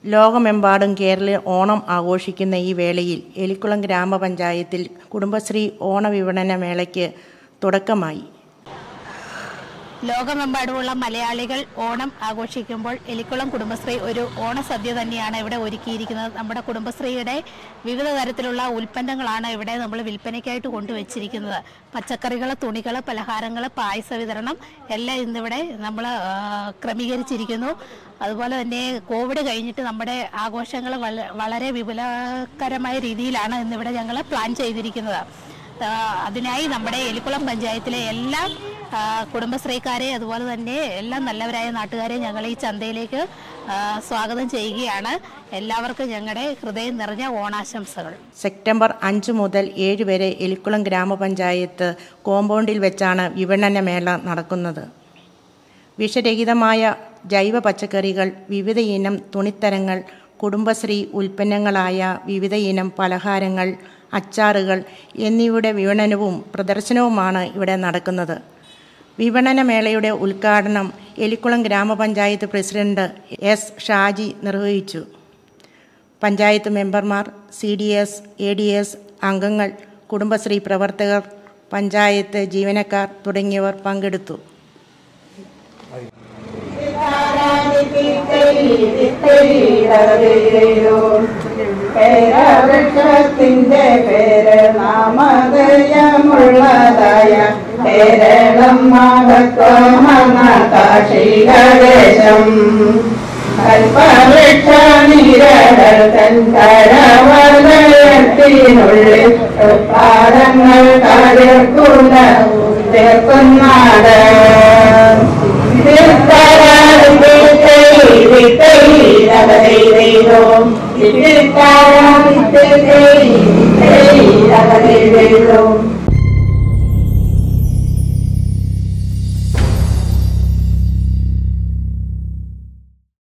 ലോകമെമ്പാടും കേരളീയ ഓണം ആഘോഷിക്കുന്ന ഈ വേളയിൽ എലിക്കുളം ഗ്രാമപഞ്ചായത്തിൽ കുടുംബശ്രീ ഓണവിപണന മേളയ്ക്ക് തുടക്കമായി ലോകമെമ്പാടുമുള്ള മലയാളികൾ ഓണം ആഘോഷിക്കുമ്പോൾ എലിക്കുളം കുടുംബശ്രീ ഒരു ഓണസദ്യ തന്നെയാണ് ഇവിടെ ഒരുക്കിയിരിക്കുന്നത് നമ്മുടെ കുടുംബശ്രീയുടെ വിവിധ തരത്തിലുള്ള ഉൽപ്പന്നങ്ങളാണ് ഇവിടെ നമ്മൾ വിൽപ്പനയ്ക്കായിട്ട് കൊണ്ടുവച്ചിരിക്കുന്നത് പച്ചക്കറികൾ തുണികൾ പലഹാരങ്ങൾ പായസ വിതരണം എല്ലാം ഇന്നിവിടെ നമ്മൾ ക്രമീകരിച്ചിരിക്കുന്നു അതുപോലെ തന്നെ കോവിഡ് കഴിഞ്ഞിട്ട് നമ്മുടെ ആഘോഷങ്ങൾ വള- വളരെ വിപുലകരമായ രീതിയിലാണ് ഇന്നിവിടെ ഞങ്ങൾ പ്ലാൻ ചെയ്തിരിക്കുന്നത് ആ, അതിനായി നമ്മുടെ എലിക്കുളം പഞ്ചായത്തിലെ എല്ലാ ആ, കുടുംബശ്രീക്കാരെ അതുപോലെ തന്നെ എല്ലാ നല്ലവരായ നാട്ടുകാരെ ഞങ്ങൾ ഈ ചന്തയിലേക്ക് ആ, സ്വാഗതം ചെയ്യുകയാണ് എല്ലാവർക്കും ഞങ്ങളുടെ ഹൃദയം നിറഞ്ഞ ഓണാശംസകൾ സെപ്റ്റംബർ അഞ്ച് മുതൽ ഏഴ് വരെ എലിക്കുളം ഗ്രാമപഞ്ചായത്ത് കോമ്പൗണ്ടിൽ വെച്ചാണ് വിപണന മേള നടക്കുന്നത് വിഷരഹിതമായ ജൈവ പച്ചക്കറികൾ വിവിധ ഇനം തുണിത്തരങ്ങൾ കുടുംബശ്രീ ഉൽപ്പന്നങ്ങളായ വിവിധ ഇനം പലഹാരങ്ങൾ അച്ചാറുകൾ എന്നിവയുടെ വിപണനവും പ്രദർശനവുമാണ് ഇവിടെ നടക്കുന്നത് വിപണന മേളയുടെ ഉദ്ഘാടനം എലിക്കുളം ഗ്രാമപഞ്ചായത്ത് പ്രസിഡന്റ് എസ് ഷാജി നിർവഹിച്ചു പഞ്ചായത്ത് മെമ്പർമാർ C D S A D S അംഗങ്ങൾ കുടുംബശ്രീ പ്രവർത്തകർ പഞ്ചായത്ത് ജീവനക്കാർ തുടങ്ങിയവർ പങ്കെടുത്തു പേരവൃക്ഷത്തിന്റെ പേര് നാമധേയമുള്ളതായ കേരളം മഹത്വമെന്ന കാർഷികദേശം കൽപ്പവൃക്ഷ നിരകൾ തൻ കരവലയത്തിനുള്ളിൽ പാദങ്ങൾ കരക്കുല ചേർക്കുന്നാട് ോ